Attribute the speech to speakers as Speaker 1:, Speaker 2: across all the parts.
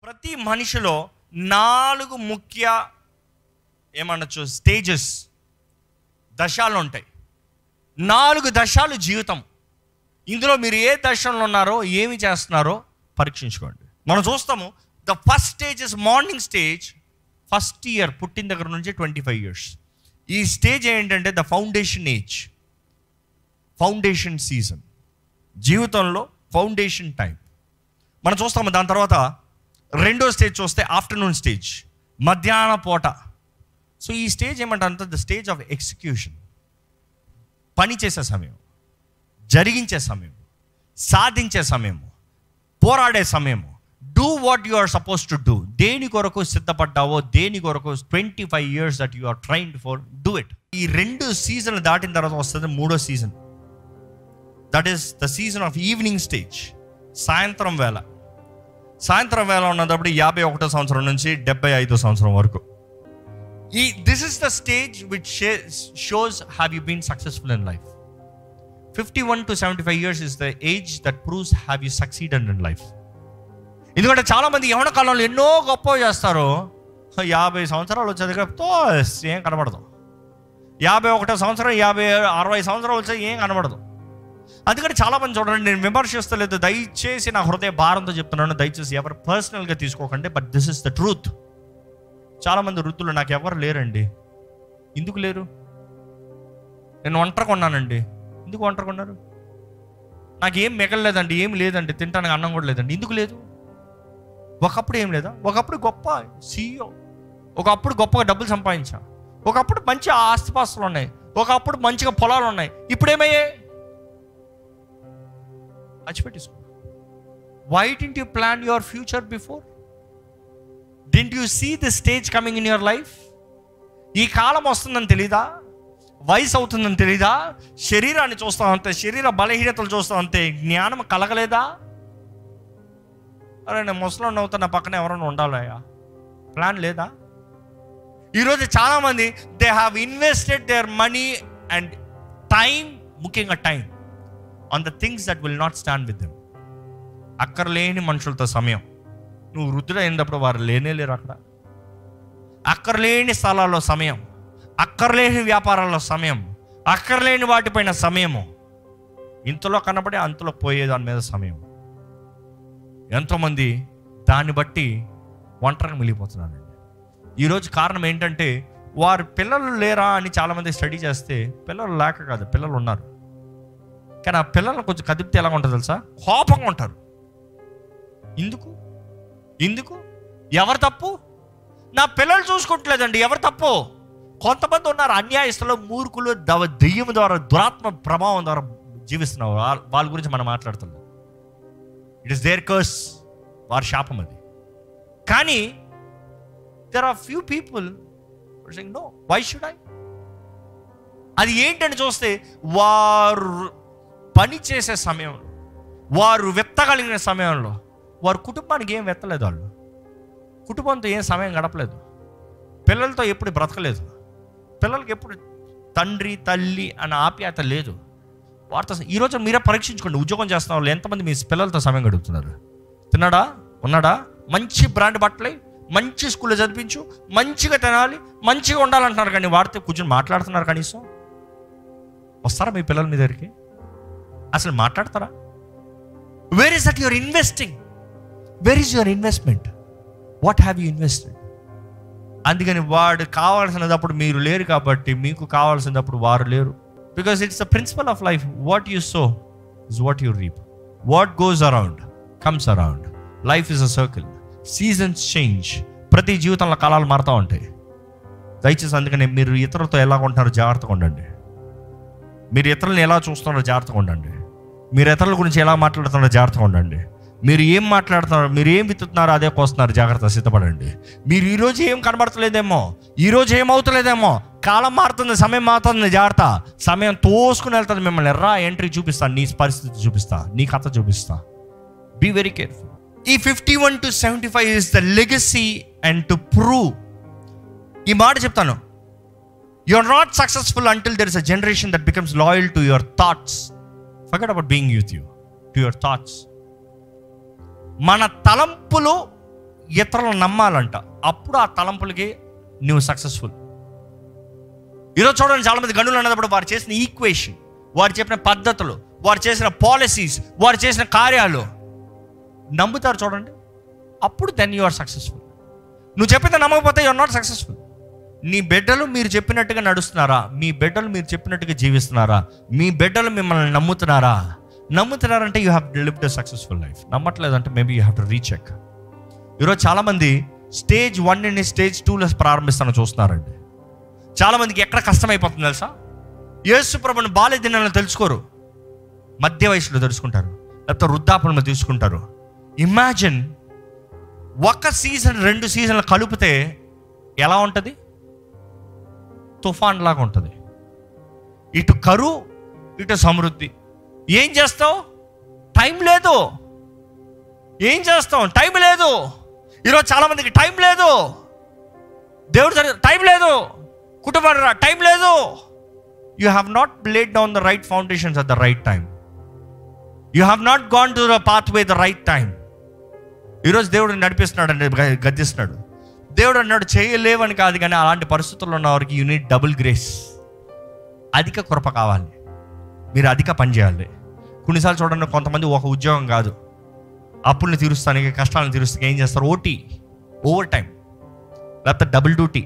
Speaker 1: ప్రతి మనిషిలో నాలుగు ముఖ్య ఏమనొచ్చు స్టేజెస్ దశాలు ఉంటాయి నాలుగు దశాలు జీవితం ఇందులో మీరు ఏ దశలో ఉన్నారో ఏమి చేస్తున్నారో పరీక్షించుకోండి మనం చూస్తాము the first stage is morning stage first year పుట్టిన దగ్గర నుంచి ట్వంటీ ఫైవ్ ఇయర్స్ ఈ స్టేజ్ ఏంటంటే the foundation age foundation season జీవితంలో ఫౌండేషన్ టైం మనం చూస్తాము దాని తర్వాత రెండో స్టేజ్ చూస్తే ఆఫ్టర్నూన్ స్టేజ్ మధ్యాహ్న పూట సో ఈ స్టేజ్ ఏమంటారంటే ద స్టేజ్ ఆఫ్ ఎగ్జిక్యూషన్ పని చేసే సమయం జరిగించే సమయం సాధించే సమయం పోరాడే సమయం do what you are suppose to do దేని కొరకు సిద్ధపడ్డావో దేని కొరకు twenty five years that you are trained for do it ఈ రెండు సీజన్లు దాటిన తర్వాత వస్తుంది మూడో season that is the season of evening stage సాయంత్రం వేళ సాయంత్రం వేళ ఉన్నప్పుడు యాభై ఒకటో సంవత్సరం నుంచి డెబ్బై ఐదో సంవత్సరం వరకు ఈ this is the stage which shows have you been successful in life fifty one to seventy five years is the age that proves have you succeeded in life ఎందుకంటే చాలామంది యవన కాలంలో ఎన్నో గొప్ప చేస్తారు యాభై సంవత్సరాలు వచ్చేది తో ఏం కనబడదు యాభై ఒకటో సంవత్సరం యాభై అరవై సంవత్సరాలు వచ్చే ఏం కనబడదు అందుకని చాలామంది చూడండి నేను విమర్శిస్తలేదు దయచేసి నా హృదయ భారంతో చెప్తున్నాను దయచేసి ఎవరు పర్సనల్గా తీసుకోకండి but this is the truth చాలామంది వృద్ధులు నాకు ఎవరు లేరండి ఎందుకు లేరు నేను ఒంటరి కొన్నానండి ఎందుకు ఒంటరి కొన్నారు నాకు ఏం మిగలలేదండి ఏం లేదండి తింటానికి అన్నం కూడా లేదండి ఎందుకు లేదు ఒకప్పుడు ఏం లేదా ఒకప్పుడు గొప్ప సీఈఓ ఒకప్పుడు గొప్పగా డబ్బులు సంపాదించా ఒకప్పుడు మంచి ఆస్తిపాస్తులు ఉన్నాయి ఒకప్పుడు మంచిగా పొలాలు ఉన్నాయి ఇప్పుడు ఏమయ్యాయి మర్చిపెట్టేసుకో why didn't you plan your future before didn't you see the stage coming in your life ఈ కాలం వస్తుందని తెలీదా వయసు అవుతుందని తెలీదా శరీరాన్ని చూస్తాం అంతే శరీర బలహీనతలు చూస్తాం అంతే జ్ఞానం కలగలేదా అరే నేను ముసలో అవుతా నా పక్కన ఎవరైనా ఉండాలయ్యా ప్లాన్ లేదా ఈరోజు చాలామంది they have invested their money and time ముఖ్యంగా time on the things that will not stand with them అక్కర్లేని మనుషులతో సమయం నువ్వు వృద్ధులైనప్పుడు వారు లేనే లేరు అక్కడ అక్కర్లేని స్థలాల్లో సమయం అక్కర్లేని వ్యాపారాల్లో సమయం అక్కర్లేని వాటిపైన సమయము ఇంతలో కనబడి అంతలో పోయే దాని మీద సమయం ఎంతోమంది దాన్ని బట్టి ఒంటరిగా మిగిలిపోతున్నారండి ఈరోజు కారణం ఏంటంటే వారు పిల్లలు లేరా అని చాలామంది స్టడీ చేస్తే పిల్లలు లేక కాదు పిల్లలు ఉన్నారు కానీ ఆ పిల్లలు కొంచెం కదిపితే ఎలా ఉంటుంది తెలుసా కోపంగా ఉంటారు ఎందుకు ఎందుకు ఎవరు తప్పు నా పిల్లలు చూసుకుంటలేదండి ఎవరు తప్పు కొంతమంది ఉన్నారు అన్యాయస్తులు మూర్ఖులు దవ దెయ్యం ద్వారా దురాత్మ ప్రభావం ద్వారా జీవిస్తున్నారు వా- వాళ్ళ గురించి మనం మాట్లాడుతున్నాం ఇట్ ఇస్ దేర్ కర్స్ వారి శాపం అది కానీ there are few people know why should I అది ఏంటని చూస్తే వారు పని చేసే సమయంలో వారు వెత్తగలిగిన సమయంలో వారు కుటుంబానికి ఏం వెత్తలేదు వాళ్ళు కుటుంబంతో ఏం సమయం గడపలేదు పిల్లలతో ఎప్పుడు బ్రతకలేదు పిల్లలకి ఎప్పుడు తండ్రి తల్లి అన్న ఆప్యాయత లేదు వారితో ఈరోజు మీరే పరీక్షించుకోండి ఉద్యోగం చేస్తున్న వాళ్ళు ఎంతమంది మీ పిల్లలతో సమయం గడుపుతున్నారు తిన్నాడా ఉన్నాడా మంచి బ్రాండ్ బట్టలే మంచి స్కూల్లో చదివించు మంచిగా తినాలి మంచిగా ఉండాలంటున్నారు కానీ వాడితే కూర్చొని మాట్లాడుతున్నారు కనీసం వస్తారా మీ పిల్లల మీ దగ్గరికి అసలు మాట్లాడతారా where is that your investing where is your investment what have you invested అందుకని వాడు కావాల్సినప్పుడు మీరు లేరు కాబట్టి మీకు కావాల్సినప్పుడు వారు లేరు because it's the principle of life what you sow is what you reap what goes around comes around life is a circle seasons change ప్రతి జీవితంలో కాలాలు మారుతూ ఉంటాయి దయచేసి అందుకని మీరు ఇతరులతో ఎలా ఉంటున్నారో జాగ్రత్తగా ఉండండి మీరు ఇతరులను ఎలా చూస్తున్నారో జాగ్రత్తగా ఉండండి మీరు ఇతరుల గురించి ఎలా మాట్లాడుతున్నారో జాగ్రత్తగా ఉండండి మీరు ఏం మాట్లాడుతున్నారు మీరు ఏం విత్తుతున్నారో అదే కోస్తున్నారు జాగ్రత్త సిద్ధపడండి మీరు ఈరోజు ఏం కనబడతలేదేమో ఈరోజు ఏమవుతలేదేమో కాలం మారుతుంది సమయం మారుతుంది జాగ్రత్త సమయం తోసుకుని వెళ్తుంది మిమ్మల్ని ఎర్రా ఎంట్రీ చూపిస్తా నీ పరిస్థితి చూపిస్తా నీ కథ చూపిస్తా బీ వెరీ కేర్ఫుల్ ఈ fifty one to seventy five is the legacy and to prove ఈ మాట చెప్తాను you are not successful until there is a generation that becomes loyal to your thoughts forget about being youth you to your thoughts మన తలంపులు ఇతరులను నమ్మాలంట అప్పుడు ఆ తలంపులకి నువ్వు successful ఈరోజు చూడండి చాలా మంది గనులు అన్నప్పుడు వారు చేసిన ఈక్వేషన్ వారు చెప్పిన పద్ధతులు వారు చేసిన పాలసీస్ వారు చేసిన కార్యాలు నమ్ముతారు చూడండి అప్పుడు దెన్ యు ఆర్ సక్సెస్ఫుల్ నువ్వు చెప్పింది నమ్మకపోతే యు ఆర్ నాట్ సక్సెస్ఫుల్ నీ బిడ్డలు మీరు చెప్పినట్టుగా నడుస్తున్నారా మీ బిడ్డలు మీరు చెప్పినట్టుగా జీవిస్తున్నారా మీ బిడ్డలు మిమ్మల్ని నమ్ముతున్నారా నమ్ముతున్నారంటే you have lived a successful life నమ్మట్లేదంటే maybe you have to recheck ఈరోజు చాలామంది స్టేజ్ వన్ ని స్టేజ్ టూలో ప్రారంభిస్తాను చూస్తున్నారండి చాలామందికి ఎక్కడ కష్టమైపోతుంది తెలుసా యేసు ప్రభుని బాల్య దినాలను తెలుసుకోరు మధ్య వయసులో తెలుసుకుంటారు లేకపోతే వృద్ధాపంలో తీసుకుంటారు ఇమాజిన్ ఒక సీజన్ రెండు సీజన్లు కలిపితే ఎలా ఉంటుంది తుఫాన్ లాగా ఉంటుంది ఇటు కరువు ఇటు సమృద్ధి ఏం చేస్తావు టైం లేదు ఏం చేస్తాం టైం లేదు ఈరోజు చాలా మందికి టైం లేదు దేవుడు సరి- టైం లేదు కుటుంబం టైం లేదు you have not laid down the right foundations at the right time you have not gone to the path way the right time ఈరోజు దేవుడు నడిపిస్తున్నాడు అంటే గ- గద్దిస్తున్నాడు దేవుడు అన్నాడు చేయలేవని కాదు కానీ అలాంటి పరిస్థితుల్లో ఉన్న వారికి యూనిట్ డబుల్ గ్రేస్ అధిక కృప కావాలి మీరు అధిక పని చేయాలి కొన్నిసార్లు చూడండి కొంతమంది ఒక ఉద్యోగం కాదు అప్పుల్ని తీరుస్తానికి కష్టాలను తీరుస్తానికి ఏం చేస్తారు ఓటీ ఓవర్ టైం లేకపోతే డబుల్ డ్యూటీ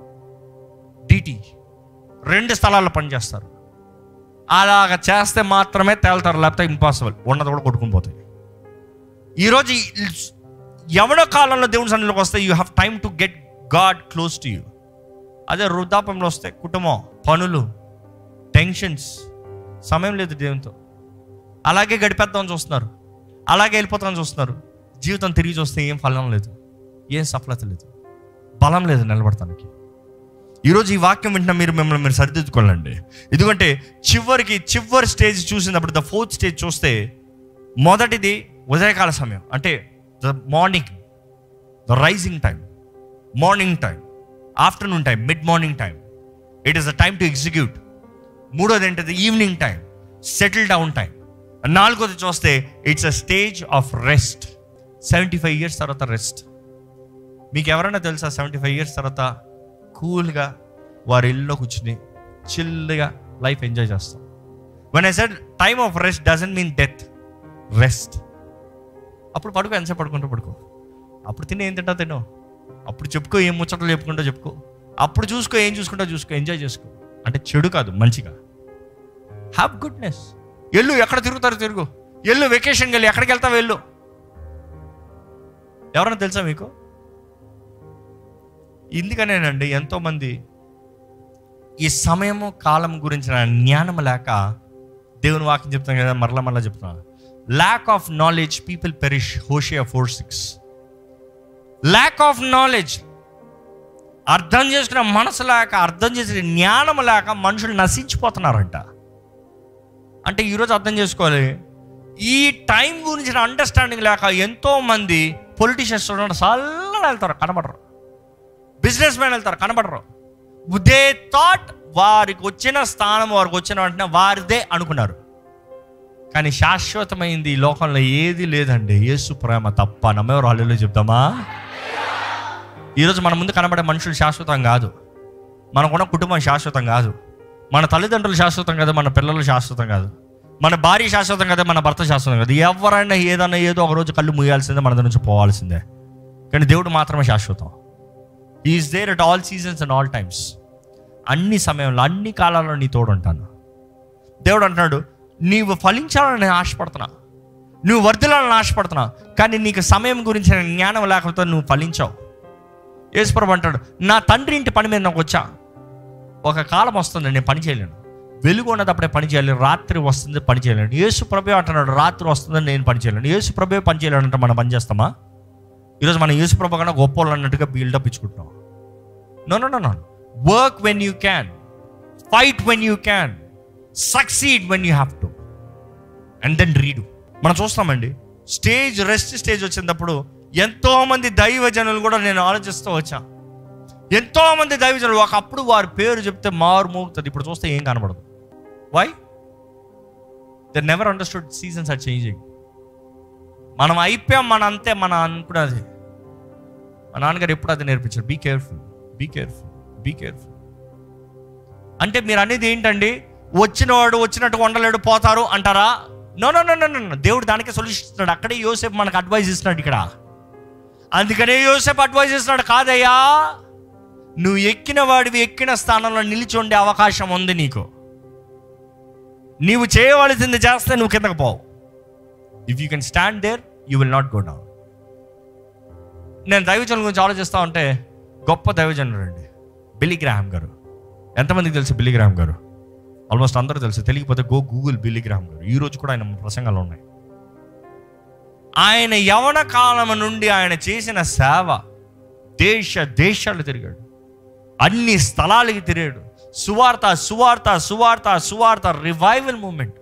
Speaker 1: డీటీ రెండు స్థలాల్లో పనిచేస్తారు అలాగ చేస్తే మాత్రమే తేలుతారు లేకపోతే ఇంపాసిబుల్ ఉన్నది కూడా కొట్టుకుని పోతాయి ఈరోజు ఈ- ఎవడో కాలంలో దేవుని సన్నిధిలోకి వస్తే you have time to get God close to you అదే వృద్ధాపంలో వస్తే కుటుంబం పనులు టెన్షన్స్ సమయం లేదు దేవునితో అలాగే గడిపేద్దామని చూస్తున్నారు అలాగే వెళ్ళిపోతామని చూస్తున్నారు జీవితం తిరిగి చూస్తే ఏం ఫలం లేదు ఏం సఫలత లేదు బలం లేదు నిలబడటానికి ఈరోజు ఈ వాక్యం వింటున్న మీరు మిమ్మల్ని మీరు సరిదిద్దుకోవాలండి ఎందుకంటే చివరికి చివరి స్టేజ్ చూసినప్పుడు ద ఫోర్త్ స్టేజ్ చూస్తే మొదటిది ఉదయకాల సమయం అంటే the morning the rising time morning time afternoon time mid morning time it is the time to execute మూడోది ఏంటది evening time settle down time నాలుగోది చూస్తే it's a stage of rest seventy five years తర్వాత rest మీకు ఎవరైనా తెలుసా seventy five years తర్వాత కూల్గా వారి ఇల్లులో కూర్చుని చిల్గా లైఫ్ ఎంజాయ్ చేస్తాం one I said time of rest doesn't mean death rest అప్పుడు పడుకో ఎంతసేపు పడుకుంటూ పడుకో అప్పుడు తిని ఏం తింటా తినో అప్పుడు చెప్పుకో ఏం ముచ్చట్లు చెప్పుకుంటా చెప్పుకో అప్పుడు చూసుకో ఏం చూసుకుంటా చూసుకో ఎంజాయ్ చేసుకో అంటే చెడు కాదు మంచిగా హ్యావ్ గుడ్నెస్ ఎల్లు ఎక్కడ తిరుగుతారు తిరుగు ఎల్లు వెకేషన్కి వెళ్ళి ఎక్కడికి వెళ్తావు వెళ్ళు ఎవరైనా తెలుసా మీకు ఇందుకనేనండి ఎంతోమంది ఈ సమయము కాలం గురించిన జ్ఞానం లేక దేవుని వాక్యం చెప్తాం కదా మరలా మరలా చెప్తున్నా lack of knowledge people perish Hosea four six lack of knowledge అర్థం చేసుకున్న మనసు లేక అర్థం చేసిన జ్ఞానం లేక మనుషులు నశించిపోతున్నారంట అంటే ఈరోజు అర్థం చేసుకోవాలి ఈ టైం గురించిన అండర్స్టాండింగ్ లేక ఎంతో మంది పొలిటీషియన్స్ చల్లగా వెళ్తారు కనబడరు బిజినెస్ మ్యాన్ వెళ్తారు కనబడరు దే థాట్ వారికి వచ్చిన స్థానం వారికి వచ్చిన వెంటనే వారిదే అనుకున్నారు కానీ శాశ్వతమైంది ఈ లోకంలో ఏది లేదండి యేసు ప్రేమ తప్ప నమ్మెవరు హల్లులో చెప్తామా ఈరోజు మన ముందు కనబడే మనుషులు శాశ్వతం కాదు మనకున్న కుటుంబం శాశ్వతం కాదు మన తల్లిదండ్రులు శాశ్వతం కాదు మన పిల్లలు శాశ్వతం కాదు మన భార్య శాశ్వతం కదా మన భర్త శాశ్వతం కాదు ఎవరైనా ఏదైనా ఏదో ఒక రోజు కళ్ళు ముయ్యాల్సిందే మన దగ్గర నుంచి పోవాల్సిందే కానీ దేవుడు మాత్రమే శాశ్వతం is there at all seasons and all times అన్ని సమయంలో అన్ని కాలాల్లో నీ తోడు ఉంటాను దేవుడు అంటున్నాడు నీవు ఫలించాలని నేను ఆశపడుతున్నా నువ్వు వర్ధిల్లాలని ఆశపడుతున్నా కానీ నీకు సమయం గురించిన జ్ఞానం లేకపోతే నువ్వు ఫలించావు యేసుప్రభు అంటాడు నా తండ్రి ఇంటి పని మీద నాకు వచ్చా ఒక కాలం వస్తుంది నేను పని చేయలేను వెలుగు ఉన్నదప్పుడే పని చేయాలి రాత్రి వస్తుంది పని చేయలేను యేసు ప్రభు అంటున్నాడు రాత్రి వస్తుందని నేను పని చేయలేను యేసు ప్రభు పని చేయలేనంటే మనం పని చేస్తామా ఈరోజు మనం యేసు ప్రభు కన్నా గొప్ప వాళ్ళు అన్నట్టుగా బిల్డప్ ఇచ్చుకుంటున్నాం no no no no work when you can fight when you can succeed when you have to and then read మనం చూస్తామండి స్టేజ్ రెస్ట్ స్టేజ్ వచ్చినప్పుడు ఎంతో మంది దైవజనులు కూడా నేను ఆలోచిస్తూ వచ్చా ఎంతో మంది దైవజనులు ఒకప్పుడు వారి పేరు చెప్తే మారు మోగుతుంది ఇప్పుడు చూస్తే ఏం కనబడదు why the never understood seasons are changing మనం అయిపోయాం మన అంతే మన అనుకున్నది మా నాన్నగారు ఎప్పుడు అది నేర్పించారు be careful be careful be careful అంటే మీరు అనేది ఏంటండి వచ్చినవాడు వచ్చినట్టు వండలేడు పోతారు అంటారా no no no no no దేవుడు దానికి సొల్యూషన్ ఇస్తున్నాడు అక్కడే యోసేపు మనకు అడ్వైజ్ ఇస్తున్నాడు ఇక్కడ అందుకనే యోసేపు అడ్వైజ్ ఇస్తున్నాడు కాదయ్యా నువ్వు ఎక్కిన వాడివి ఎక్కిన స్థానంలో నిలిచి ఉండే అవకాశం ఉంది నీకు నీవు చేయవలసింది చేస్తే నువ్వు కిందకు పోవు if you can stand there you will not go down నేను దైవజనుల గురించి ఆలోచిస్తూ ఉంటే గొప్ప దైవజనుడు అండి బిల్లీ గ్రాహం గారు ఎంతమందికి తెలుసు బిల్లీ గ్రాహం గారు ఆల్మోస్ట్ అందరూ తెలుసు తెలియకపోతే గో గూగుల్ బిల్లీ గ్రాహం గారు ఈ రోజు కూడా ఆయన ప్రసంగాలు ఉన్నాయి ఆయన యవన కాలం నుండి ఆయన చేసిన సేవ దేశ దేశాలు తిరిగాడు అన్ని స్థలాలకి తిరిగాడు సువార్త సువార్త సువార్త సువార్త రివైవల్ మూమెంట్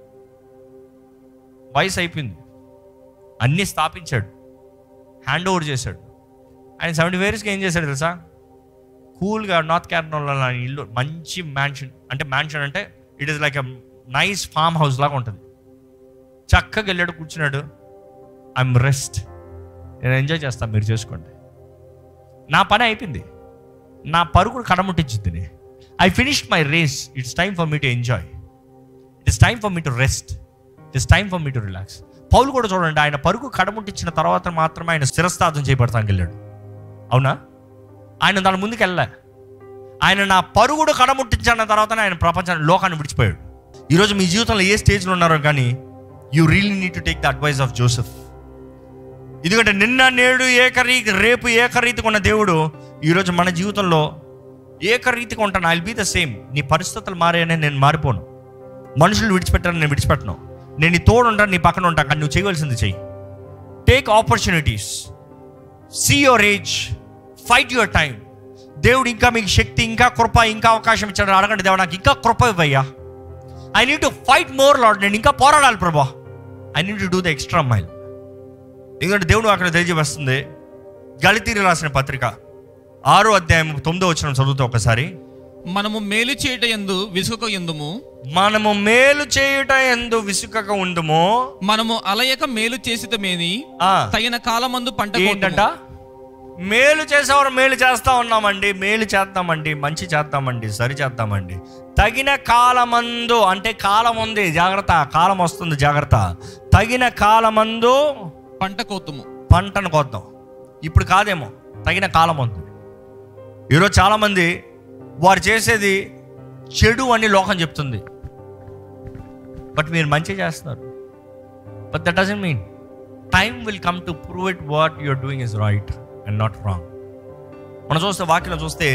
Speaker 1: వయసు అయిపోయింది అన్నీ స్థాపించాడు హ్యాండ్ ఓవర్ చేశాడు ఆయన సెవెంటీ ఇయర్స్కి ఏం చేశాడు తెలుసా కూల్గా నార్త్ క్యారనోలా ఇల్లు మంచి మ్యాన్షన్ అంటే మ్యాన్షన్ అంటే it is like a nice farm house లాగా ఉంటుంది చక్కగా వెళ్ళాడు కూర్చున్నాడు ఐఎమ్ రెస్ట్ నేను ఎంజాయ్ చేస్తాను మీరు చేసుకోండి నా పని అయిపోయింది నా పరుగుడు కడముట్టించింది I finished my race it's time for me to enjoy it is time for me to rest it is time for me to relax పౌలు కూడా చూడండి ఆయన పరుగు కడముట్టించిన తర్వాత మాత్రమే ఆయన శిరస్థాతం చేయబడతానికి వెళ్ళాడు అవునా ఆయన దాని ముందుకు వెళ్ళలే ఆయన నా పరుగుడు కడముట్టించిన తర్వాత ఆయన ప్రపంచాన్ని లోకాన్ని విడిచిపోయాడు ఈరోజు మీ జీవితంలో ఏ స్టేజ్లో ఉన్నారో కానీ you really need to take the advice of Joseph ఎందుకంటే నిన్న నేడు ఏకరీతి రేపు ఏకరీతిగా ఉన్న దేవుడు ఈరోజు మన జీవితంలో ఏకరీతిగా ఉంటాను ఐల్ బీ ద సేమ్ నీ పరిస్థితులు మారాయని నేను మారిపోను మనుషులు విడిచిపెట్టాను నేను విడిచిపెట్టను నేను నీ తోడు ఉంటాను నీ పక్కన ఉంటాను కానీ నువ్వు చేయవలసింది చెయ్యి take opportunities see your age fight your time దేవుడు ఇంకా మీకు శక్తి ఇంకా కృప ఇంకా అవకాశం ఇచ్చాడు అడగండి దేవుడు నాకు ఇంకా కృప ఇవ్వయ్యా I need to fight more lord నేను ఇంకా పోరాడాలి ప్రభా I need to do the extra mile ఎందుకంటే దేవుడు అక్కడ తెలియజేస్తుంది గళితీరి రాసిన పత్రిక ఆరో అధ్యాయం తొమ్మిదో వచ్చిన చదువుతా ఒకసారి
Speaker 2: మనము మేలు చేయట ఎందు విసుక ఎందుము
Speaker 1: మనము మేలు చేయుట ఎందు విసుకక ఉందము
Speaker 2: మనము అలయక మేలు చేసితమేని
Speaker 1: ఆ,
Speaker 2: తగిన కాలమందు పంట
Speaker 1: ఏంటంట మేలు చేసేవారు మేలు చేస్తా ఉన్నామండి మేలు చేద్దామండి మంచి చేద్దామండి సరి చేద్దామండి తగిన కాలమందు అంటే కాలం ఉంది జాగ్రత్త కాలం వస్తుంది జాగ్రత్త తగిన కాలమందు
Speaker 2: పంట కోతుము
Speaker 1: పంటను కొద్దాం ఇప్పుడు కాదేమో తగిన కాలం ఉంది ఈరోజు చాలామంది వారు చేసేది చెడు అని లోకం చెప్తుంది బట్ మీరు మంచి చేస్తున్నారు but that doesn't mean time will come to prove it what you're doing is right and not wrong మనం చూస్తే వాక్యం చూస్తే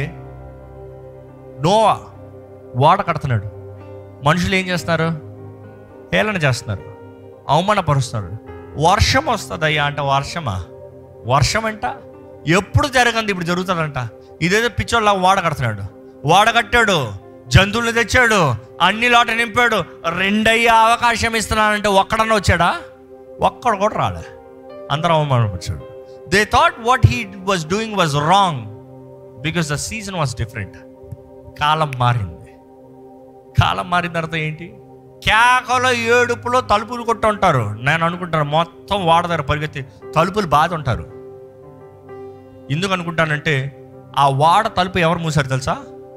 Speaker 1: నోవా వాడ కడుతున్నాడు మనుషులు ఏం చేస్తున్నారు హేళన చేస్తున్నారు అవమానపరుస్తున్నారు వర్షం వస్తుంది అయ్యా అంటే వర్షమా వర్షం అంట ఎప్పుడు జరగంది ఇప్పుడు జరుగుతుందంట ఇదేదో పిచ్చోళ్ళ వాడ కడుతున్నాడు వాడ కట్టాడు జంతువులు తెచ్చాడు అన్ని లోట నింపాడు రెండయ్యే అవకాశం ఇస్తున్నానంటే ఒక్కడన్నా వచ్చాడా ఒక్కడు కూడా రాలే అందరం అవమానపరిచాడు they thought what he was doing was wrong because the season was different కాలం మారింది కాలం మారిన తర్వాత ఏంటి కేకలో ఏడుపులో తలుపులు కొట్టి ఉంటారు నేను అనుకుంటాను మొత్తం వాడదారు పరిగెత్తి తలుపులు బాధ ఉంటారు ఎందుకు అనుకుంటానంటే ఆ వాడ తలుపు ఎవరు మూసారు తెలుసా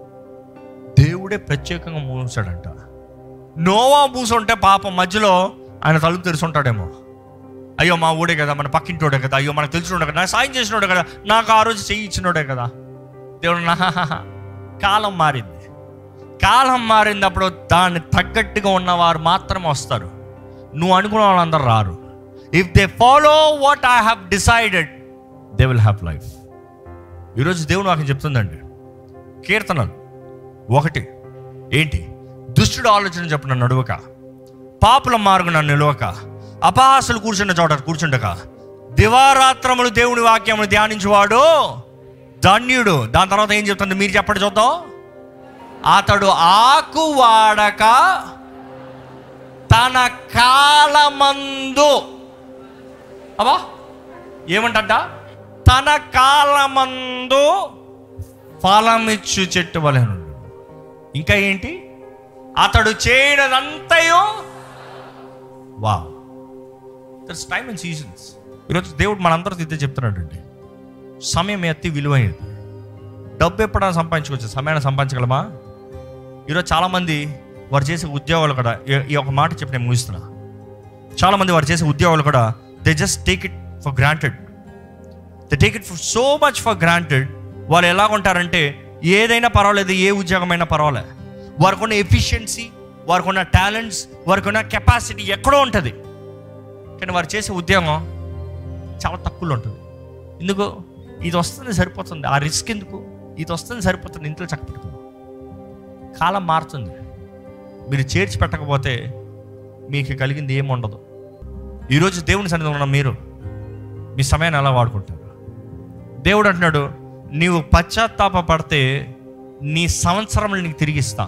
Speaker 1: దేవుడే ప్రత్యేకంగా మూసాడంట నోవా మూసుంటే పాపం మధ్యలో ఆయన తలుపు తెరుచుంటాడేమో అయ్యో మా ఊడే కదా మన పక్కింటోడే కదా అయ్యో మనకు తెలిసినోడే కదా నాకు సాయం చేసినోడే కదా నాకు ఆ రోజు చెయ్యి ఇచ్చినోడే కదా దేవుడు నా కాలం మారింది కాలం మారినప్పుడు దాన్ని తగ్గట్టుగా ఉన్నవారు మాత్రమే వస్తారు నువ్వు అనుకున్న వాళ్ళందరూ రారు if they follow what I have decided they will have life ఈరోజు దేవుడు నాకు చెప్తుందండి కీర్తనలు ఒకటి ఏంటి దుష్టుడు ఆలోచన చెప్పిన నడువక పాపుల మార్గున నిలవక అపహాసులు కూర్చున్న చోట కూర్చుండక దివారాత్రములు దేవుని వాక్యములు ధ్యానించువాడు ధన్యుడు దాని తర్వాత ఏం చెప్తుంది మీరు చెప్పండి చూద్దాం అతడు ఆకు వాడక తన కాలమందు అబ్బా ఏమంటట తన కాలమందు ఫలమిచ్చు చెట్టు వలెను ఇంకా ఏంటి అతడు చేయనదంతయో వా దట్స్ టైమ్ అండ్ సీజన్స్ ఈరోజు దేవుడు మనందరూ ఇదే చెప్తున్నాడు అండి సమయం అతి విలువైనది డబ్బు ఎప్పుడైనా సంపాదించుకోవచ్చు సమయాన్ని సంపాదించగలమా ఈరోజు చాలామంది వారు చేసే ఉద్యోగాలు కూడా ఈ- ఈ ఒక మాట చెప్పి నేను ముగిస్తున్నా చాలామంది వారు చేసే ఉద్యోగాలు కూడా they just take it for granted they take it for so much for granted వాళ్ళు ఎలా ఉంటారంటే ఏదైనా పర్వాలేదు ఏ ఉద్యోగమైనా పర్వాలేదు వారికి ఉన్న ఎఫిషియన్సీ వారికి ఉన్న టాలెంట్స్ వారికి ఉన్న కెపాసిటీ ఎక్కడో ఉంటుంది కానీ వారు చేసే ఉద్యోగం చాలా తక్కువలో ఉంటుంది ఎందుకు ఇది వస్తుంది సరిపోతుంది ఆ రిస్క్ ఎందుకు ఇది వస్తుంది సరిపోతుంది ఇంట్లో చక్కపెట్టుకుందాం కాలం మారుతుంది మీరు చేర్చి పెట్టకపోతే మీకు కలిగింది ఏమి ఉండదు ఈరోజు దేవుని సన్నిధిలో ఉన్న మీరు మీ సమయాన్ని ఎలా వాడుకుంటారు దేవుడు అంటున్నాడు నీవు పశ్చాత్తాప పడితే నీ సంవత్సరములు నీకు తిరిగిస్తా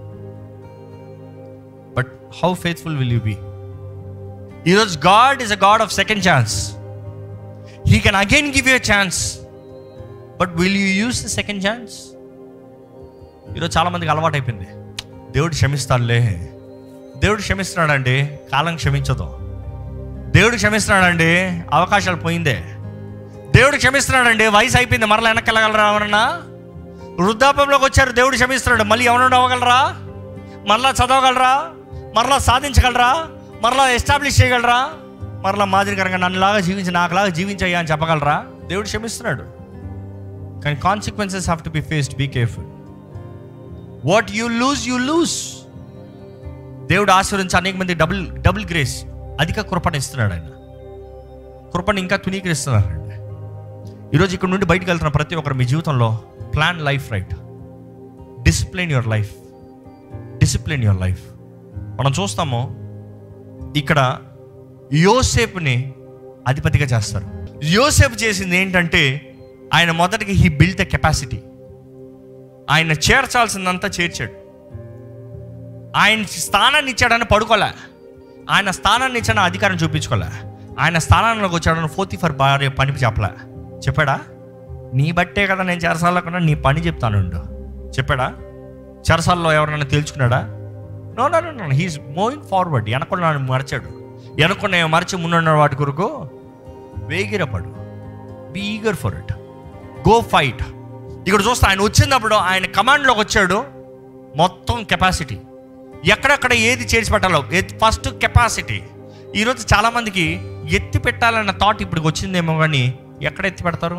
Speaker 1: but how faithful will you be ఈరోజు God is a God of second chance he can again give you chance but will you use the second chance ఈరోజు చాలామందికి అలవాటు అయిపోయింది దేవుడు క్షమిస్తాడులే దేవుడు క్షమిస్తున్నాడండి కాలం క్షమించదు దేవుడు క్షమిస్తున్నాడండి అవకాశాలు పోయిందే దేవుడు క్షమిస్తున్నాడండి వయసు అయిపోయింది మరలా వెనక్కి వెళ్ళగలరా ఎవరన్నా వృద్ధాప్యంలోకి వచ్చారు దేవుడు క్షమిస్తున్నాడు మళ్ళీ ఎవరు అవ్వగలరా మరలా చదవగలరా మరలా సాధించగలరా మరలా ఎస్టాబ్లిష్ చేయగలరా మరలా మాదిరికరంగా నన్నులాగా జీవించి నాకులాగా జీవించయ్యా అని చెప్పగలరా దేవుడు క్షమిస్తున్నాడు కానీ consequences have to be faced be careful what you lose you lose దేవుడు ఆశీర్వించి అనేక మంది డబుల్ డబుల్ గ్రేస్ అధిక కృపణ ఇస్తున్నాడు ఆయన కృపను ఇంకా తునీకరిస్తున్నారు అండి ఈరోజు ఇక్కడ నుండి బయటకు వెళ్తున్న ప్రతి ఒక్కరు మీ జీవితంలో plan life right discipline your life discipline your life మనం చూస్తాము ఇక్కడ యోసేపుని అధిపతిగా చేస్తారు యోసేపు చేసింది ఏంటంటే ఆయన మొదటికి హీ బిల్డ్ ద కెపాసిటీ ఆయన చేర్చాల్సిందంతా చేర్చాడు ఆయన స్థానాన్ని ఇచ్చాడని పడుకోలే ఆయన స్థానాన్ని ఇచ్చాడని అధికారం చూపించుకోలే ఆయన స్థానంలోకి వచ్చాడని ఫోర్తి ఫర్ భార్య పని చెప్పలే చెప్పాడా నీ బట్టే కదా నేను చెరసాల్లో కన్నా నీ పని చెప్తానుండు చెప్పాడా చెరసాల్లో ఎవరైనా తేల్చుకున్నాడా no no no no he's moving forward వెనకుండా నన్ను మరచాడు వెనకుండా మరచి ముందున్న వాటి కొరకు వేగిరపడు be eager for it go fight ఇక్కడ చూస్తే ఆయన వచ్చినప్పుడు ఆయన కమాండ్లోకి వచ్చాడు మొత్తం కెపాసిటీ ఎక్కడెక్కడ ఏది చేర్చి పెట్టాలో ఫస్ట్ కెపాసిటీ ఈరోజు చాలామందికి ఎత్తి పెట్టాలన్న థాట్ ఇప్పుడు వచ్చిందేమో కానీ ఎక్కడ ఎత్తి పెడతారు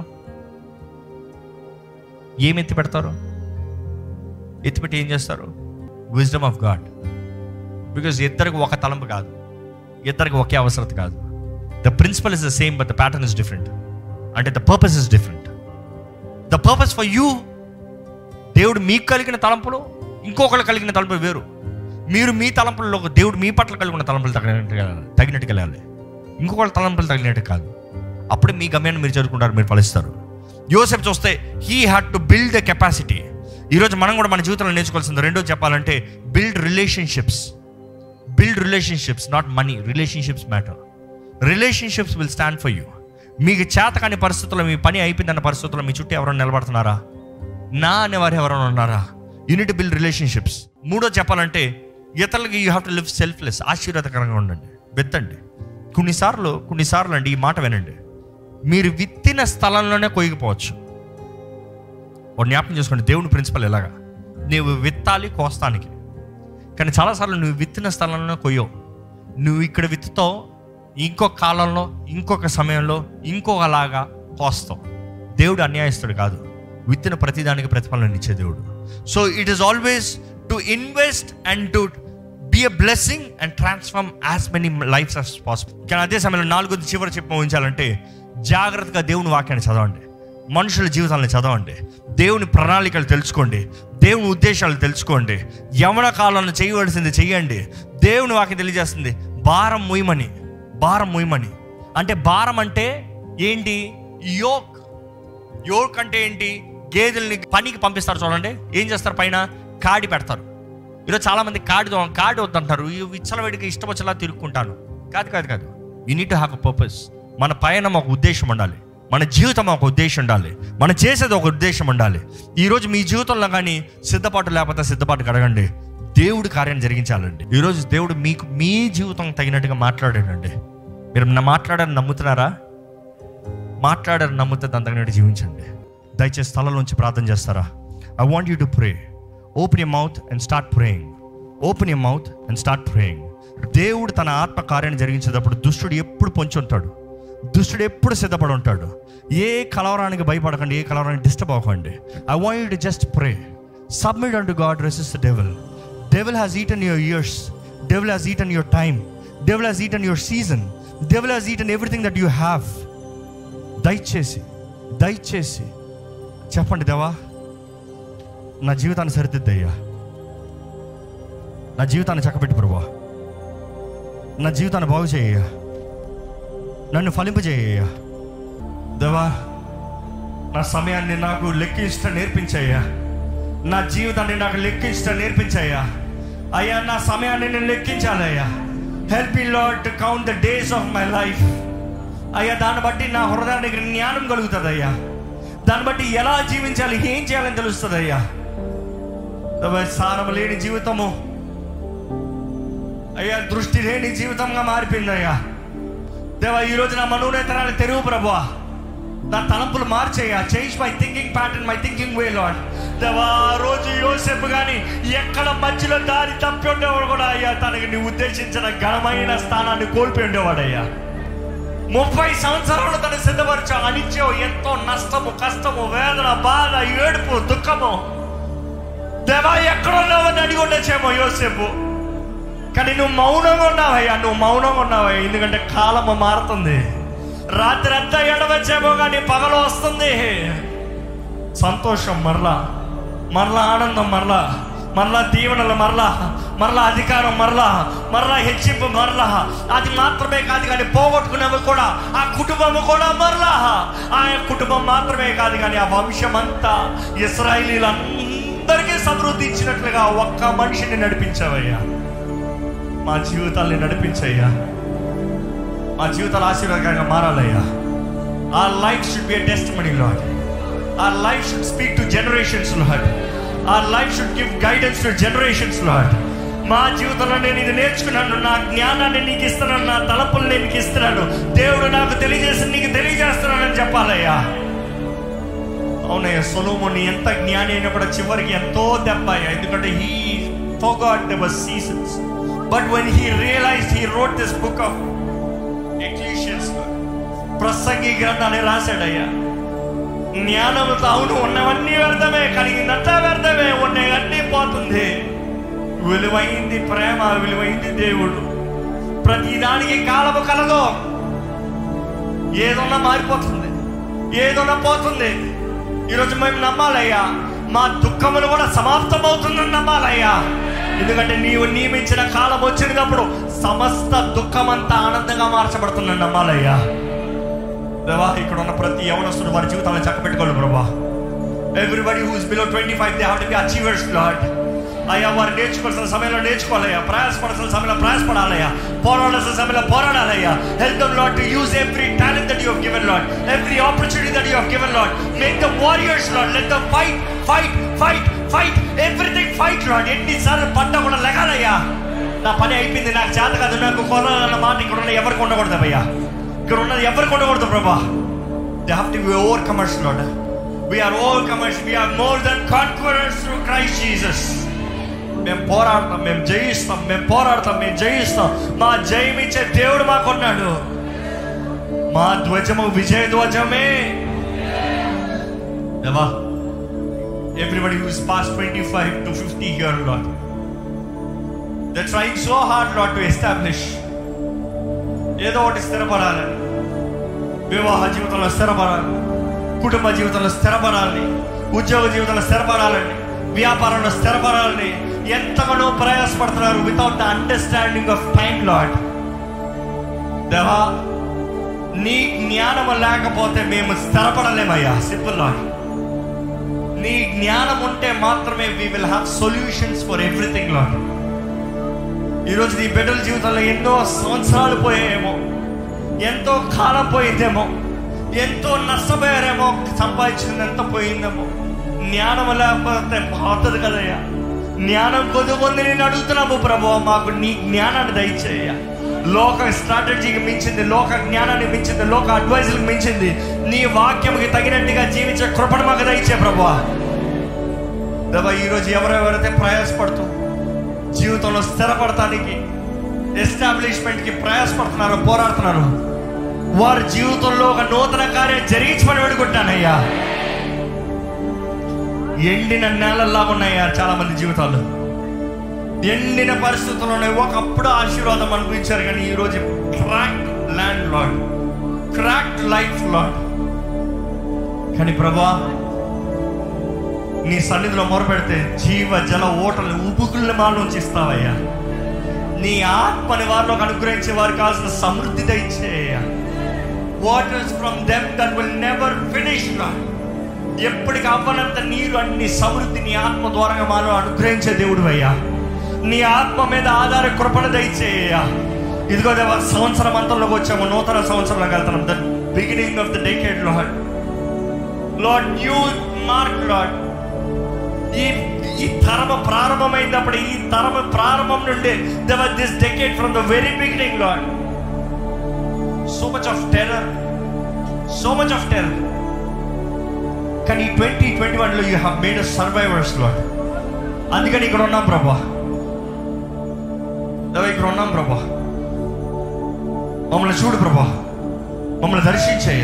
Speaker 1: ఏం ఎత్తి పెడతారు ఎత్తిపెట్టి ఏం చేస్తారు విజ్డమ్ ఆఫ్ గాడ్ బికాజ్ ఇద్దరికి ఒక తలంపు కాదు ఇద్దరికి ఒకే అవసరత కాదు the principle is the same but the pattern is different అంటే the purpose is different the purpose for you దేవుడు మీకు కలిగిన తలంపులు ఇంకొకరు కలిగిన తలంపులు వేరు మీరు మీ తలంపుల్లో దేవుడు మీ పట్ల కలిగిన తలంపులు తగినట్టుగా తగినట్టుగా వెళ్ళాలి ఇంకొకళ్ళ తలంపులు తగినట్టు కాదు అప్పుడే మీ గమ్యాన్ని మీరు చదువుకుంటారు మీరు ఫలిస్తారు యోసెఫ్ చూస్తే he had to build the capacity ఈరోజు మనం కూడా మన జీవితంలో నేర్చుకోవాల్సింది రెండో చెప్పాలంటే build relationships build relationships not money relationships matter relationships will stand for you మీకు చేతకాని పరిస్థితుల్లో మీ పని అయిపోయిందన్న పరిస్థితుల్లో మీ చుట్టూ ఎవరైనా నిలబడుతున్నారా నా అనేవారు ఎవరైనా ఉన్నారా యూనిట్ బిల్డ్ రిలేషన్షిప్స్ మూడో చెప్పాలంటే ఇతరులకి you have to live selfless ఆశీర్వాదకరంగా ఉండండి వెత్తండి కొన్నిసార్లు కొన్నిసార్లు అండి ఈ మాట వినండి మీరు విత్తిన స్థలంలోనే కొయ్యకపోవచ్చు ఒక జ్ఞాపకం చేసుకోండి దేవుని ప్రిన్సిపల్ ఎలాగా నీవు విత్తాలి కోస్తానికి కానీ చాలాసార్లు నువ్వు విత్తిన స్థలంలో కొయ్యవు నువ్వు ఇక్కడ విత్తుతావు ఇంకొక కాలంలో ఇంకొక సమయంలో ఇంకొకలాగా కోస్తావు దేవుడు అన్యాయస్తుడు కాదు విత్తిన ప్రతిదానికి ప్రతిఫలన ఇచ్చే దేవుడు so it is always to invest and to be a blessing and transform as many lifes as possible కానీ అదే సమయంలో నాలుగోది చివరి చెప్పి ఉంచాలంటే జాగ్రత్తగా దేవుని వాక్యాన్ని చదవండి మనుషుల జీవితాలను చదవండి దేవుని ప్రణాళికలు తెలుసుకోండి దేవుని ఉద్దేశాలు తెలుసుకోండి యవన కాలంలో చేయవలసింది చెయ్యండి దేవుని వాక్యం తెలియజేస్తుంది భారం ముయ్యమని భారం ముయ్యమని అంటే భారం అంటే ఏంటి యోక్ యోక్ అంటే ఏంటి గేదెల్ని పనికి పంపిస్తారు చూడండి ఏం చేస్తారు పైన కాడి పెడతారు ఈరోజు చాలా మంది కాడి కాడి వద్దంటారు విచ్చలవేడికి ఇష్టం వచ్చేలా తిరుక్కుంటాను కాదు కాదు కాదు you need to have a purpose మన పయనం ఒక ఉద్దేశం ఉండాలి మన జీవితం ఒక ఉద్దేశం ఉండాలి మనం చేసేది ఒక ఉద్దేశం ఉండాలి ఈరోజు మీ జీవితంలో కానీ సిద్ధపాటు లేకపోతే సిద్ధపాటు కడగండి దేవుడి కార్యం జరిగించాలండి ఈరోజు దేవుడు మీకు మీ జీవితం తగినట్టుగా మాట్లాడాడండి మీరు నా మాట్లాడాలని నమ్ముతున్నారా మాట్లాడారు నమ్మితే దాని తగినట్టు జీవించండి దయచేసి స్థలంలోంచి ప్రార్థన చేస్తారా I want you to pray open your mouth and start praying open your mouth and start praying దేవుడు తన ఆత్మ కార్యాన్ని జరిగించేటప్పుడు దుష్టుడు ఎప్పుడు పొంచి ఉంటాడు దుష్టుడు ఎప్పుడు సిద్ధపడి ఉంటాడు ఏ కలవరానికి భయపడకండి ఏ కలవరానికి డిస్టర్బ్ అవ్వకండి I want you to just pray submit and God resist the devil devil has eaten your years devil has eaten your time devil has eaten your season devil has eaten everything that you have దయచేసి దయచేసి చెప్పండి దేవా నా జీవితాన్ని సరిదిద్దయ్యా నా జీవితాన్ని చక్కబెట్టి ప్రభా నా జీవితాన్ని బాగు చేయ్యా నన్ను ఫలింపజేయ్యా దేవా నా సమయాన్ని నాకు లెక్కించడం నేర్పించయ్యా నా జీవితాన్ని నాకు లెక్కించడం నేర్పించయ్యా అయ్యా నా సమయాన్ని నేను లెక్కించాలయ్యా help me lord to count the days of my life అయ్యా దాన్ని బట్టి నా హృదయానికి జ్ఞానం కలుగుతుంది అయ్యా దాన్ని బట్టి ఎలా జీవించాలి ఏం చేయాలని తెలుస్తుంది అయ్యా సారం లేని జీవితము అయ్యా దృష్టి లేని జీవితంగా మారిపోయింది అయ్యా దేవా ఈరోజు నా మనోనేతరాన్ని తెరువు ప్రభువా నా తలంపులు మార్చేయ change my thinking pattern my thinking way lord దేవా ఆ రోజు యోసేపు కానీ ఎక్కడ మధ్యలో దారి తప్పి ఉండేవాడు కూడా అయ్యా తనకి నీ ఉద్దేశించిన ఘనమైన స్థానాన్ని కోల్పోయి ఉండేవాడు అయ్యా ముప్పై సంవత్సరాలు తను సిద్ధపరచా అనిత్యం ఎంతో నష్టము కష్టము వేదన బాధ ఏడుపు దుఃఖము దేవా ఎక్కడున్నావని అడిగి ఉండొచ్చేమో యోసేపు కానీ నువ్వు మౌనంగా ఉన్నావయ్యా నువ్వు మౌనంగా ఉన్నావయ్యా ఎందుకంటే కాలము మారుతుంది రాత్రి అంతా ఎడవచ్చేమో కానీ పగలు వస్తుంది సంతోషం మరలా మరలా ఆనందం మరలా మరలా దీవెనలు మరలా మరలా అధికారం మరలా మరలా హెచ్చింపు మరలా అది మాత్రమే కాదు కానీ పోగొట్టుకునేవి కూడా ఆ కుటుంబము కూడా మరలా ఆ కుటుంబం మాత్రమే కాదు కానీ ఆ వంశం అంతా ఇస్రాయలీలందరికీ సమృద్ధి ఇచ్చినట్లుగా ఒక్క మనిషిని నడిపించావయ్యా మా జీవితాల్ని నడిపించయ్యా మా జీవితాలు ఆశీర్వాదకరంగా మారాలయ్యా ఆ life should be testimony lord ఆ life should speak to generations lord ఆ life should give guidance to generations lord మా జీవితంలో నేను ఇది నేర్చుకున్నాను నా జ్ఞానాన్ని నీకు ఇస్తున్నాను నా తలపులు నేను నీకు ఇస్తున్నాను దేవుడు నాకు తెలియజేసి నీకు తెలియజేస్తున్నానని చెప్పాలయ్యా అవునయ్యా సొలోముని ఎంత జ్ఞాని అయినా కూడా చివరికి ఎంతో దెబ్బ అయ్యా ఎందుకంటే he forgot their seasons but when he realize he wrote this book of Ecclesiastes ప్రసంగి గ్రంథాన్ని రాశాడయ్యా జ్ఞానముతో అవును ఉన్నవన్నీ వ్యర్థమే కలిగిందంతా వ్యర్థమే ఉన్నవన్నీ పోతుంది విలువైంది ప్రేమ విలువైంది దేవుడు ప్రతిదానికి కాలము కలదు ఏదన్నా మారిపోతుంది ఏదన్నా పోతుంది ఈరోజు మేము నమ్మాలయ్యా మా దుఃఖములు కూడా సమాప్తం అవుతుందని నమ్మాలయ్యా ఎందుకంటే నీవు నియమించిన కాలం వచ్చినప్పుడు సమస్త దుఃఖమంతా ఆనందంగా మార్చబడుతుందని నమ్మాలయ్యా దేవా ఇక్కడ ఉన్న ప్రతి యవనస్తుడు వారి జీవితాలను చక్కబెట్టుకోవాలి ప్రభా everybody who's below twenty five they have to be achievers lord అయ్యా వారు నేర్చుకోవాల్సిన సమయంలో నేర్చుకోవాలయ్యా ప్రయాసపడాల్సిన సమయంలో ప్రయాసపడాలయ్యా పోరాడాల్సిన సమయంలో పోరాడాలయ్యా help them lord to use every talent that you have given lord every opportunity that you have given lord make the warriors lord let them fight fight fight fight everything fight lord ఎన్నిసార్లు పంట కూడా లెగాలయ్యా నా పని అయిపోయింది నాకు చేత కాదు నాకు కొనాలన్న మాట ఇక్కడ ఉన్న ఎవరికి ఉండకూడదు అయ్యా ఇక్కడ ఉన్నది ఎవరికి ఉండకూడదు ప్రభా they have to be overcomers lord we're overcomers we're more than conquerors through Christ Jesus మేము పోరాడతాం మేము జయిస్తాం మేము పోరాడతాం మేము జయిస్తాం మా జయమిచ్చే దేవుడు మాకున్నాడు మా ధ్వజము విజయ ధ్వజమే దేవా everybody who's pass twenty five to fifty year lord the trying so hard lord to establish ఏదో ఒకటి స్థిరపడాలని వివాహ జీవితంలో స్థిరపడాలి కుటుంబ జీవితంలో స్థిరపడాలని ఉద్యోగ జీవితంలో స్థిరపడాలని వ్యాపారంలో స్థిరపడాలని ఎంతగానో ప్రయాసపడుతున్నారు without the understanding of time lord దేవా నీ జ్ఞానము లేకపోతే మేము స్థిరపడలేమయ్యా సింపుల్ లాడ్ నీ జ్ఞానం ఉంటే మాత్రమే we will have solutions for everything lord ఈరోజు నీ బిడ్డల జీవితంలో ఎన్నో సంవత్సరాలు పోయాయేమో ఎంతో కాలం పోయిందేమో ఎంతో నష్టపోయారేమో సంపాదించింది ఎంత పోయిందేమో జ్ఞానం లేకపోతే పోతుంది కదయ్యా జ్ఞానం కొద్ది మంది నేను అడుగుతున్నాము ప్రభు మాకు నీ జ్ఞానాన్ని దయచేయ లోక స్ట్రాటజీకి మించింది లోక జ్ఞానాన్ని మించింది లోక అడ్వైజులకు మించింది నీ వాక్యంకి తగినట్టుగా జీవించే కృపణ మాకు దయచే ప్రభా దేవా ఈరోజు ఎవరెవరైతే ప్రయాసపడుతూ జీవితంలో స్థిరపడటానికి ఎస్టాబ్లిష్మెంట్కి ప్రయాసపడుతున్నారో పోరాడుతున్నారు వారి జీవితంలో ఒక నూతన కార్యం జరిగించమని వేడుకుంటానయ్యా ఎండిన నేలల్లా ఉన్నాయా చాలా మంది జీవితాలు ఎండిన పరిస్థితులు ఉన్నాయి ఒకప్పుడు ఆశీర్వాదం అనిపించారు కానీ ఈరోజు crack land lord crack life lord కానీ ప్రభా నీ సన్నిధిలో మొరపెడితే జీవ జల ఓటలు ఉపుకుల మాలోంచి ఇస్తావయ్యా నీ ఆత్మని వారిలోకి అనుగ్రహించే వారికి కావాల్సిన సమృద్ధి దయచేయ waters from them that will never finish lord ఎప్పటికి అవ్వనంత నీరు అన్ని సమృద్ధి నీ ఆత్మ ద్వారా మాలో అనుగ్రహించే దేవుడు అయ్యా నీ ఆత్మ మీద ఆధార కృపణ దయచేయ ఇదిగో దేవా సంవత్సరం అంతంలోకి వచ్చాము నూతన సంవత్సరంలోకి వెళ్తున్నాం the beginning of the decade lord lord new mark lord ఈ ఈ తరమ ప్రారంభమైనప్పుడు ఈ తరమ ప్రారంభం నుండి దేవ this decade from the very beginning lord so much of terror so much of terror కానీ ట్వంటీ ట్వంటీ వన్లో you have made a survivors lord అందుకని ఇక్కడ ఉన్నాం ప్రభా దేవ ఇక్కడ ఉన్నాం ప్రభా మమ్మల్ని చూడు ప్రభా మమ్మల్ని దర్శించేయ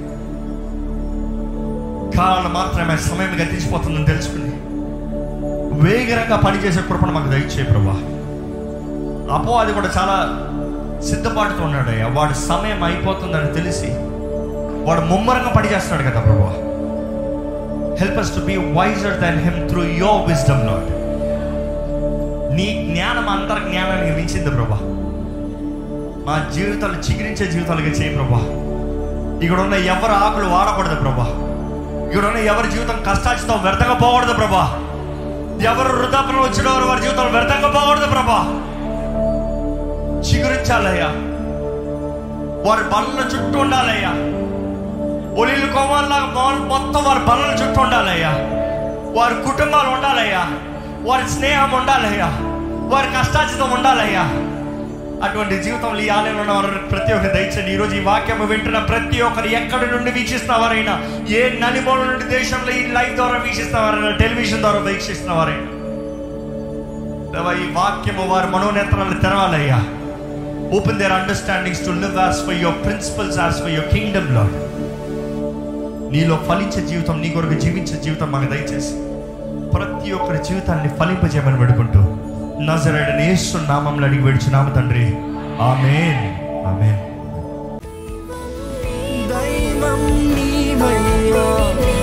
Speaker 1: కాలం మాత్రమే సమయం గతించిపోతుందని తెలుసుకుని వేగరంగా పనిచేసే కృపణ మాకు దయచే ప్రభా అపో అది కూడా చాలా సిద్ధపాటుతో ఉన్నాడు అయ్యా వాడు సమయం అయిపోతుందని తెలిసి వాడు ముమ్మరంగా పనిచేస్తున్నాడు కదా ప్రభా help us to be wiser than him through your wisdom lord నీ జ్ఞానం అంతర్ జ్ఞానానికి మించింది ప్రభా మా జీవితాలు చిగురించే జీవితాలుగా చేయి ప్రభా ఇక్కడ ఉన్న ఎవరి ఆకులు వాడకూడదు ప్రభా ఇక్కడ ఉన్న ఎవరి జీవితం కష్టాచితో వ్యర్థంగా పోకూడదు ప్రభా ఎవరు వృద్ధాపన వచ్చిన వారు వారి జీవితం వ్యర్థంగా పోకూడదు ప్రభా చిగురించాలయ్యా వారి బల్ల చుట్టూ ఉండాలయ్యా ఒలిలు కోమాల్లాగా మాల్ మొత్తం వారి బల్లల చుట్టూ ఉండాలయ్యా వారి కుటుంబాలు ఉండాలయ్యా వారి స్నేహం ఉండాలయ్యా వారి కష్టాచితం ఉండాలయ్యా అటువంటి జీవితంలో ఈ ఆలయంలో ఉన్న వారు ప్రతి ఒక్కరు దయచండి ఈరోజు ఈ వాక్యం వింటున్న ప్రతి ఒక్కరు ఎక్కడి నుండి వీక్షిస్తున్నవారైనా ఏ నలుమూల నుండి దేశంలో ఈ లైవ్ ద్వారా వీక్షిస్తున్నవారైనా టెలివిజన్ ద్వారా వీక్షిస్తున్నవారైనా దేవా, ఈ వాక్యము వారి మనోనేత్రాలు తెరవాలయ్యా open their understandings to live as for your principles as for your kingdom లో నీలో ఫలించే జీవితం నీ కొరకు జీవించే జీవితం మాకు దయచేసి ప్రతి ఒక్కరి జీవితాన్ని ఫలింపజేయమని పెడుకుంటూ నజరేడని యేసు నామంలో అడిగి పెడుచున్నాము తండ్రి ఆమేన్ ఆమేన్
Speaker 3: దైవం నీవయ్యా